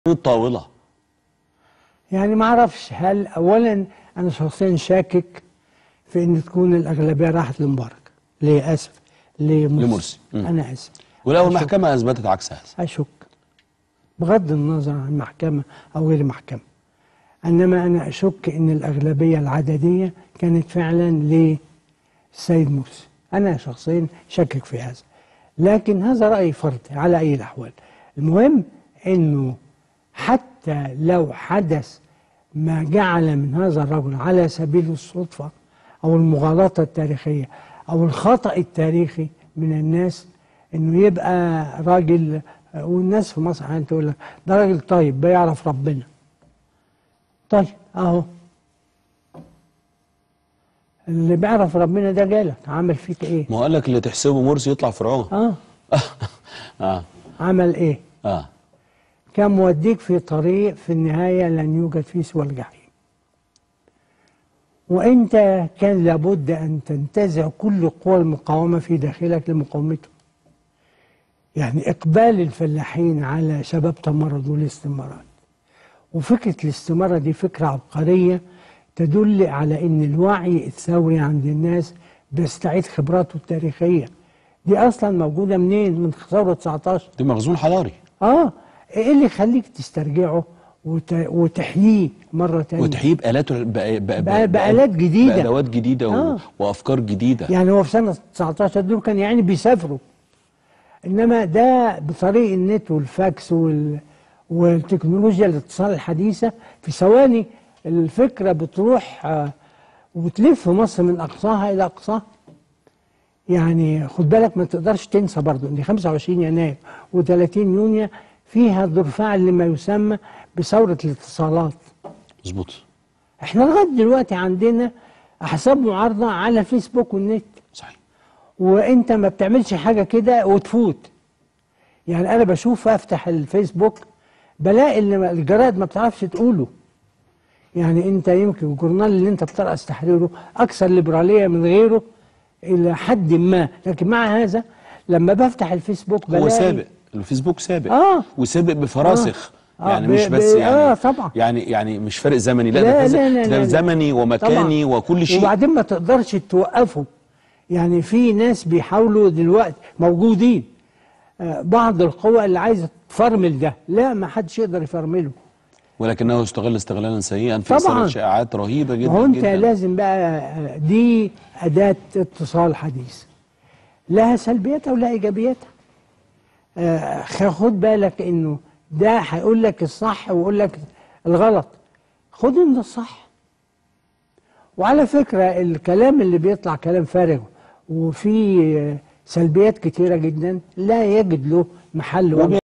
الطاولة يعني ما اعرفش هل اولا انا شخصيا شاكك في ان تكون الاغلبيه راحت لمبارك ليه اسف لمرسي لمرسي. مم. انا اسف ولو أشك. المحكمة أثبتت عكس هذا اشك بغض النظر عن محكمه او غير محكمه انما انا اشك ان الاغلبيه العدديه كانت فعلا للسيد مرسي انا شخصيا شاكك في هذا لكن هذا راي فردي على اي الاحوال المهم انه حتى لو حدث ما جعل من هذا الرجل على سبيل الصدفه او المغالطه التاريخيه او الخطا التاريخي من الناس انه يبقى راجل والناس في مصر يعني تقول لك ده راجل طيب بيعرف ربنا طيب اهو اللي بيعرف ربنا ده جالك عمل فيك ايه ما هو قال لك اللي تحسبه مرسي يطلع فرعون اه اه عمل ايه اه كان موديك في طريق في النهاية لن يوجد فيه سوى الجحيم وانت كان لابد ان تنتزع كل قوى المقاومة في داخلك لمقاومته يعني اقبال الفلاحين على شباب تمرد والاستمارات وفكرة الاستمارة دي فكرة عبقرية تدل على ان الوعي الثوري عند الناس بيستعيد خبراته التاريخية دي اصلا موجودة منين من ثورة 19 ده مخزون حضاري اه ايه اللي يخليك تسترجعه وت... وتحييه مره تانية وتحييه بآلاته ب- ب- ب- بآ- بآلات جديدة. بأدوات جديدة و... آه. وأفكار جديدة يعني هو في سنه 19 دول كان يعني بيسافروا انما ده بطريق النت والفاكس وال... والتكنولوجيا الاتصال الحديثه في ثواني الفكره بتروح آه، وبتلف مصر من اقصاها الى اقصاها يعني خد بالك ما تقدرش تنسى برضه ان 25 يناير و30 يونيو فيها ضرفاع لما يسمى بثوره الاتصالات مظبوط احنا لغايه دلوقتي عندنا احزاب معارضه على فيسبوك والنت صحيح وانت ما بتعملش حاجه كده وتفوت يعني انا بشوف افتح الفيسبوك بلاقي ان الجرائد ما بتعرفش تقوله يعني انت يمكن الجورنال اللي انت بترأس تحريره اكثر ليبراليه من غيره الى حد ما لكن مع هذا لما بفتح الفيسبوك هو بلاقي سابق الفيسبوك سابق آه. وسابق بفراسخ آه. يعني ب- مش بس ب- يعني آه، طبعا. يعني يعني مش فرق زمني لا, لا ده, لا لا ده لا لا. زمني ومكاني طبعا. وكل شيء وبعدين ما تقدرش توقفه يعني في ناس بيحاولوا دلوقتي موجودين آه، بعض القوى اللي عايزه تفرمل ده لا ما حدش يقدر يفرمله ولكنه استغل استغلالا سيئا في طبعاً. إثارة شائعات رهيبة جدا ما هو انت جدا لازم بقى آه، دي اداه اتصال حديث لها سلبياتها ولها ايجابياتها آه، خد بالك انه ده هيقول لك الصح ويقول لك الغلط خد من الصح وعلى فكرة الكلام اللي بيطلع كلام فارغ وفيه آه، سلبيات كتيرة جدا لا يجد له محل وجه